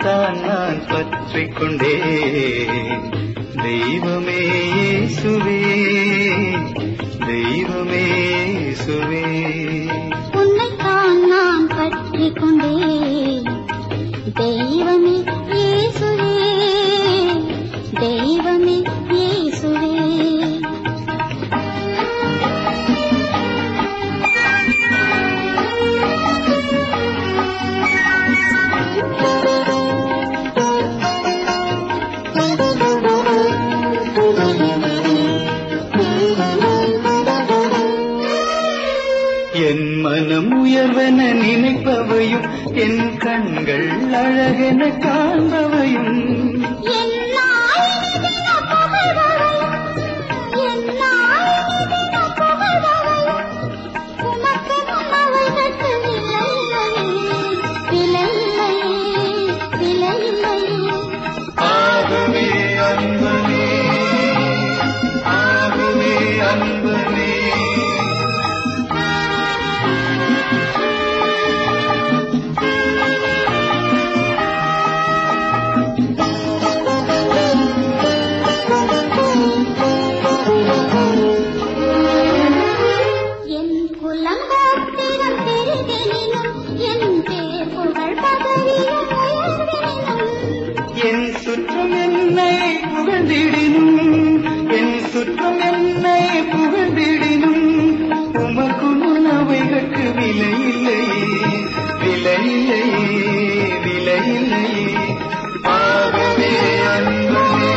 உன்னைத்தான் நான் பற்றிக் கொண்டேன் தெய்வமே இயேசுவே தெய்வமே இயேசுவே உன்னைத்தான் நான் பற்றிக் கொண்டேன் தெய்வமே இயேசுவே தெய்வமே இயேசுவே என் மனம் உயர்வென நினைப்பவையும் என் கண்கள் அழகென காண்பவையும் என் நாயினிதின புகழ்பவையும், என் நாயினிதின புகழ்பவையும், உமக்கு முன்னவைகட்கு விலையில்லையே, விலையில்லையே, விலையில்லையே. ஆகவே அன்பனே ஆகவே அன்பனே என் குலம் கோத்திரம் பெரிதெனினும், என் பேர் புகழ் பதவியும் உயர்வெனினும், என் சுற்றம் என்னை புகழ்ந்திடினும் என் சுற்றம் என்னை புகழ்ந்திடினும் உமக்கு முன்னவைகட்கு விலை இல்லையே விலை இல்லையே விலை இல்லையே ஆகவே அன்பனே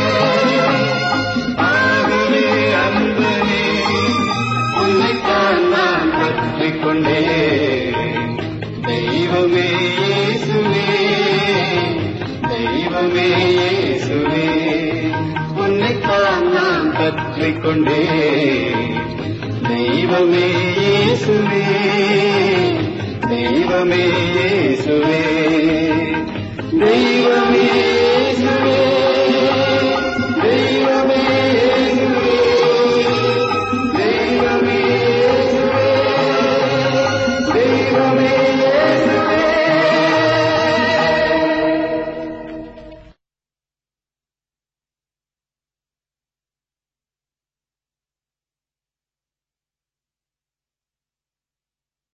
ஆகவே அன்பனே உன்னைத்தான் நான் பற்றிக் கொண்டேன் தெய்வமே இயேசுவே தெய்வமே இயேசுவே உன்னைத்தான் நான் பற்றிக் கொண்டேன் தெய்வமே இயேசுவே தெய்வமே இயேசுவே